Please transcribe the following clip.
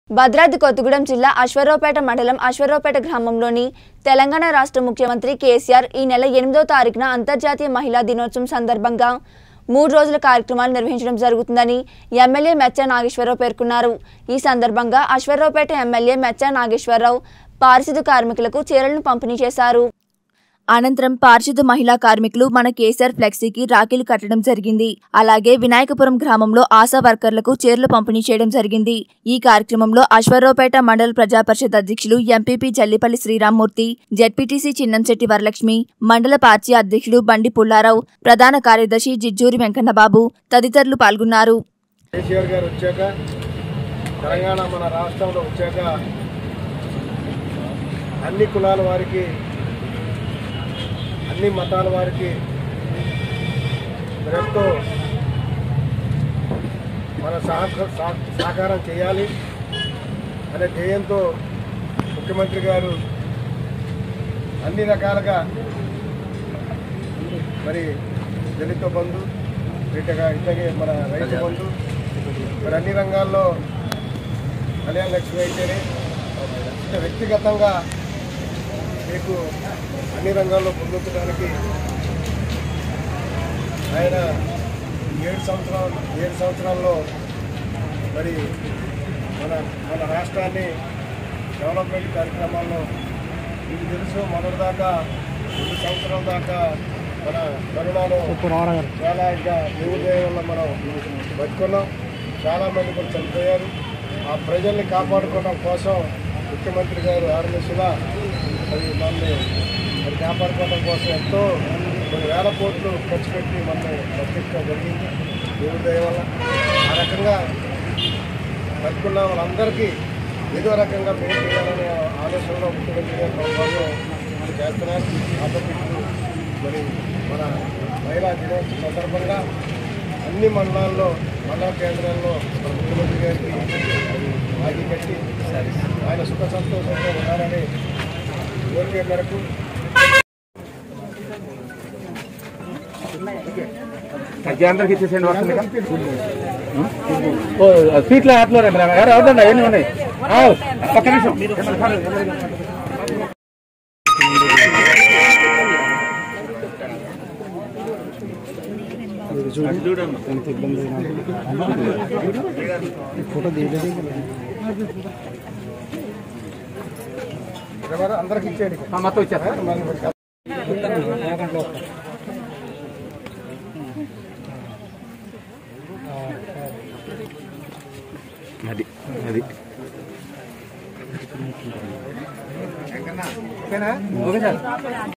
భద్రాద్రి కొత్తగూడెం జిల్లా అశ్వరావుపేట మండలం అశ్వరావుపేట గ్రామంలోని తెలంగాణ రాష్ట్ర ముఖ్యమంత్రి కేసీఆర్ ఈ నెల ఎనిమిదో తారీఖున అంతర్జాతీయ మహిళా దినోత్సవం సందర్భంగా మూడు రోజుల కార్యక్రమాలు నిర్వహించడం జరుగుతుందని ఎమ్మెల్యే మెచ్చ నాగేశ్వరరావు పేర్కొన్నారు ఈ సందర్భంగా అశ్వరావుపేట ఎమ్మెల్యే మెచ్చ నాగేశ్వరరావు పారిశుద్ధ కార్మికులకు చీరలను పంపిణీ చేశారు అనంతరం పారిశుద్ధ మహిళా కార్మికులు మన కేసీఆర్ ఫ్లెక్సీకి రాఖీలు కట్టడం జరిగింది అలాగే వినాయకపురం గ్రామంలో ఆశా వర్కర్లకు చీరలు పంపిణీ చేయడం జరిగింది ఈ కార్యక్రమంలో అశ్వరావుపేట మండల ప్రజా పరిషత్ అధ్యక్షులు ఎంపీపీ జల్లిపల్లి శ్రీరామ్మూర్తి జెడ్పీటీసీ చిన్నంశెట్టి వరలక్ష్మి మండల పార్టీ అధ్యక్షులు బండి పుల్లారావు ప్రధాన కార్యదర్శి జిజ్జూరి వెంకన్నబాబు తదితరులు పాల్గొన్నారు కేసీఆర్ గారు వచ్చాక తెలంగాణ మన రాష్ట్రంలో వచ్చాక అన్ని కులాల వారికి అన్ని మతాల వారికి ఎంతో మన సహక సహ- సహకారం చేయాలి అనే ధ్యేయంతో ముఖ్యమంత్రి గారు అన్ని రకాలుగా మరి దళిత బంధు ఇటగా ఇటగే మన రైతు బంధు మరి అన్ని రంగాల్లో కళ్యాణ లక్ష్మి అయితేనే అంటే వ్యక్తిగతంగా మీకు అన్ని రంగాల్లో పొందుతడానికి ఆయన ఏడు సంవత్సరాలు ఏడు సంవత్సరాల్లో మరి మన మన రాష్ట్రాన్ని డెవలప్మెంట్ కార్యక్రమాల్లో మీకు తెలుసు మొదటిదాకా రెండు సంవత్సరాల దాకా మన కరోనాలో చాలా ఇంకా దేవుడి దయ వల్ల మనం బతుకున్నాం చాలా మంది కూడా చనిపోయారు ఆ ప్రజల్ని కాపాడుకోవడం కోసం ముఖ్యమంత్రి గారు ఆర్ఎస్లా మరి మనల్ని మరి కాపాడుకోవడం కోసం ఎంతో కొన్ని వేల కోట్లు ఖర్చు పెట్టి మనల్ని బతికించడం జరిగింది దేవుడి దయ వల్ల ఆ రకంగా బతుకున్న వాళ్ళందరికీ ఏదో రకంగా మేలు చేయాలనే ఆలోచనలో ముఖ్యమంత్రి గారు ప్రభుత్వం చేస్తున్నారు కాబట్టి ఇప్పుడు మరి మన మహిళా దినోత్సవం సందర్భంగా అన్ని మండలాల్లో మండల కేంద్రాల్లో మన ముఖ్యమంత్రి గారికి మరి ఆగి కట్టి ఆయన సుఖ సంతోషంతో ఉండాలని కోరిక మేరకు అందరికి ఇచ్చేసేయండి వస్తుంది ఓ సీట్ల అట్లా ఎవరు అవుతుండ ఎన్ని ఉన్నాయి ఆ, ఒక్క నిమిషం ఎవరు అందరికి ఇచ్చేయండి ఆ, మొత్తం ఇచ్చారా మళ్ళీ మరి అది అది ఓకేనా ఓకే సార్